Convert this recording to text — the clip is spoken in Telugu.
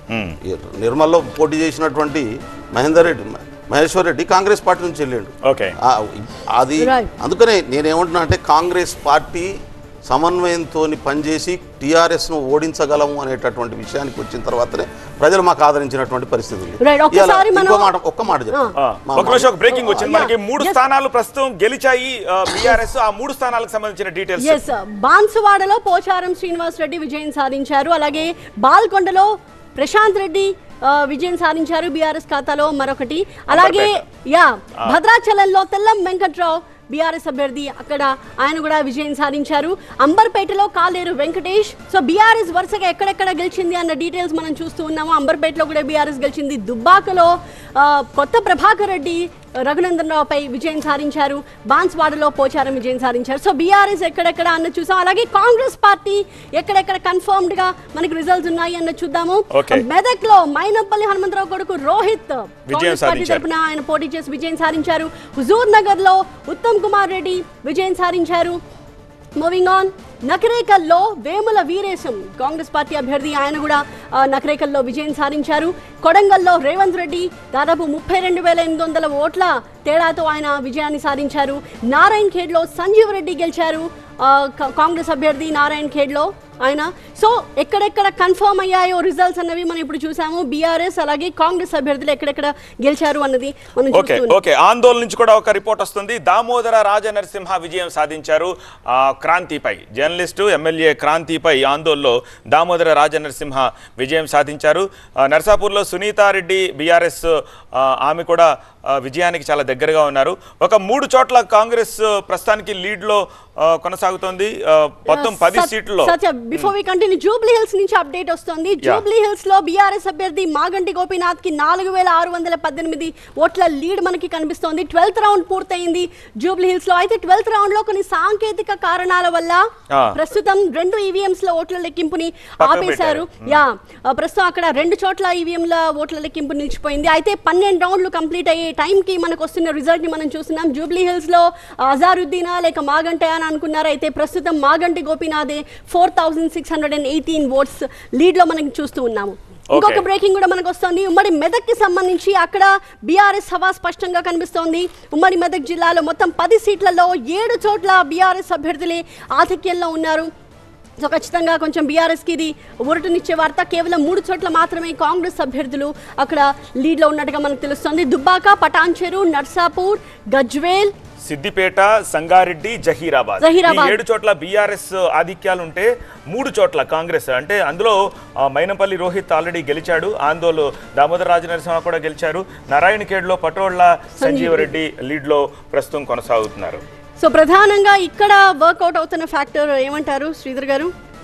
మ్మ్. ఈ నిర్మల్లో పోటీ చేసినటువంటి మహేందర్ రెడ్డి మహేశ్వర్ రెడ్డి కాంగ్రెస్ పార్టీ నుంచి వెళ్ళాడు ఓకే ఆ, అది Right. అందుకనే నేనేమంటున్నా అంటే కాంగ్రెస్ పార్టీ సమన్వయంతో పనిచేసి టీఆర్ఎస్ను ఓడించగలము అనేటటువంటి విషయానికి వచ్చిన తర్వాతనే ప్రజలు మాకు ఆదరించినటువంటి పరిస్థితి ఉంది Right. ఒక్కసారి ఇవాళ మనం- ఇంకో మాట ఒక్క మాట చెప్తాను. ఆ, మా- ఒక నిమిషం ఒక బ్రేకింగ్ వచ్చింది Yeah. మనకి మూడు Yes. స్థానాలు ప్రస్తుతం గెలిచాయి బీఆర్ఎస్ ఆ మూడు స్థానాలకు సంబంధించిన డీటెయిల్స్ ఎస్ బాన్సువాడలో పోచారం శ్రీనివాస్ రెడ్డి విజయం సాధించారు అలాగే బాల్కొండలో ప్రశాంత్ రెడ్డి ఆ, విజయం సాధించారు బీఆర్ఎస్ ఖాతాలో మరొకటి అలాగే యా భద్రాచలంలో తెల్లం వెంకట్రావు బీఆర్ఎస్ అభ్యర్థి అక్కడ ఆయన కూడా విజయం సాధించారు అంబర్పేటలో కాలేరు వెంకటేష్ సో బీఆర్ఎస్ వరుసగా ఎక్కడెక్కడ గెలిచింది అన్న డీటెయిల్స్ మనం చూస్తూ ఉన్నాము అంబర్పేటలో కూడా బీఆర్ఎస్ గెలిచింది దుబ్బాకలో ఆ, కొత్త ప్రభాకర్ రెడ్డి రఘునందన్ రావుపై విజయం సాధించారు బాన్స్వాడలో పోచారం విజయం సాధించారు సో బీఆర్ఎస్ ఎక్కడెక్కడ అన్న చూసాం అలాగే కాంగ్రెస్ పార్టీ ఎక్కడెక్కడ కన్ఫర్మ్డ్ గా మనకి రిజల్ట్స్ ఉన్నాయి అన్న చూద్దాము Okay. మెదక్ లో మైనపల్లి హనుమంతరావు కొడుకు రోహిత్ కాంగ్రెస్ పార్టీ సాధించారు. తరపున ఆయన పోటీ చేసి విజయం సాధించారు హుజూర్ నగర్ లో ఉత్తమ్ కుమార్ రెడ్డి విజయం సాధించారు మూవింగ్ ఆన్ నకరేకల్లో వేముల వీరేశం కాంగ్రెస్ పార్టీ అభ్యర్థి ఆయన కూడా ఆ, నకరేకల్లో విజయం సాధించారు కొడంగల్లో రేవంత్ రెడ్డి దాదాపు ముప్పై రెండు వేల ఎనిమిది వందల ఓట్ల తేడాతో ఆయన విజయాన్ని సాధించారు నారాయణ్ ఖేడ్లో సంజీవ్ రెడ్డి గెలిచారు ఆ, కా- కాంగ్రెస్ అభ్యర్థి నారాయణ్ ఖేడ్లో ఆయన సో ఎక్కడెక్కడ కన్ఫర్మ్ అయ్యాయో రిజల్ట్స్ అన్నవి మనం ఇప్పుడు చూసాము బీఆర్ఎస్ అలాగే కాంగ్రెస్ అభ్యర్థులు ఎక్కడెక్కడ గెలిచారు అన్నది మనం ఓకే చూస్తూ ఓకే ఆందోళన నుంచి కూడా ఒక రిపోర్ట్ వస్తుంది దామోదర రాజనరసింహ విజయం సాధించారు ఆ, క్రాంతిపై జర్నలిస్టు ఎమ్మెల్యే క్రాంతిపై ఆందోళనలో దామోదర రాజనరసింహ విజయం సాధించారు ఆ, నర్సాపూర్లో సునీతారెడ్డి బీఆర్ఎస్ ఆ, ఆమె కూడా ఆ, విజయానికి చాలా దగ్గరగా ఉన్నారు ఒక మూడు చోట్ల కాంగ్రెస్ ప్రస్తుతానికి లీడ్లో ఆ, కొనసాగుతోంది ఆ, మొత్తం పది సత్- సీట్లలో సత్య before we continue Jubilee Hills నుంచి అప్డేట్ వస్తుంది జూబ్లీ హిల్స్ లో బీఆర్ఎస్ అభ్యర్థి మాగంటి గోపీనాథ్ కి నాలుగు వేల ఆరు వందల పద్దెనిమిది ఓట్ల లీడ్ మనకి కనిపిస్తోంది ట్వెల్త్ రౌండ్ పూర్తయింది జూబ్లీ హిల్స్ లో అయితే ట్వెల్త్ రౌండ్ లో కొన్ని సాంకేతిక కారణాల వల్ల ఆ. ప్రస్తుతం రెండు ఈవీఎంస్ లో ఓట్ల లెక్కింపుని పక్కకు ఆపేశారు పెట్టారు. యా ఆ, ప్రస్తుతం అక్కడ రెండు చోట్ల ఈవీఎంల ఓట్ల లెక్కింపు నిలిచిపోయింది అయితే పన్నెండు రౌండ్లు కంప్లీట్ అయ్యే టైంకి మనకు వస్తున్న రిజల్ట్ ని మనం చూస్తున్నాం జూబ్లీ హిల్స్ లో అజారుద్దీనా లేక మాగంటే అని అనుకున్నారు అయితే ప్రస్తుతం మాగంటి గోపీనాథే four thousand six hundred and eighteen votes lead లో మనం చూస్తూ ఉన్నాము ఇంకొక Okay. బ్రేకింగ్ కూడా మనకు వస్తుంది ఉమ్మడి మెదక్కి సంబంధించి అక్కడ బీఆర్ఎస్ హవా స్పష్టంగా కనిపిస్తోంది ఉమ్మడి మెదక్ జిల్లాలో మొత్తం పది సీట్లలో ఏడు చోట్ల బీఆర్ఎస్ అభ్యర్థులే ఆధిక్యంలో ఉన్నారు సో ఖచ్చితంగా కొంచెం బీఆర్ఎస్కి ఇది ఊరటనిచ్చే వార్త కేవలం మూడు చోట్ల మాత్రమే కాంగ్రెస్ అభ్యర్థులు అక్కడ లీడ్లో ఉన్నట్టుగా మనకు తెలుస్తోంది దుబ్బాక పటాన్చెరు నర్సాపూర్ గజ్వేల్ సిద్దిపేట సంగారెడ్డి జహీరాబాద్ జహీరాబాద్. ఈ ఏడు చోట్ల బీఆర్ఎస్ ఆధిక్యాలు ఉంటే మూడు చోట్ల కాంగ్రెస్ అంటే అందులో ఆ, మైనంపల్లి రోహిత్ ఆల్రెడీ గెలిచాడు ఆందోళన దామోదర రాజనరసింహ కూడా గెలిచారు నారాయణఖేడ్లో పటోళ్ల సంజీవరెడ్డి లీడ్లో ప్రస్తుతం కొనసాగుతున్నారు సో ప్రధానంగా ఇక్కడ వర్కౌట్ అవుతున్న ఫ్యాక్టర్ ఏమంటారు శ్రీధర్ గారు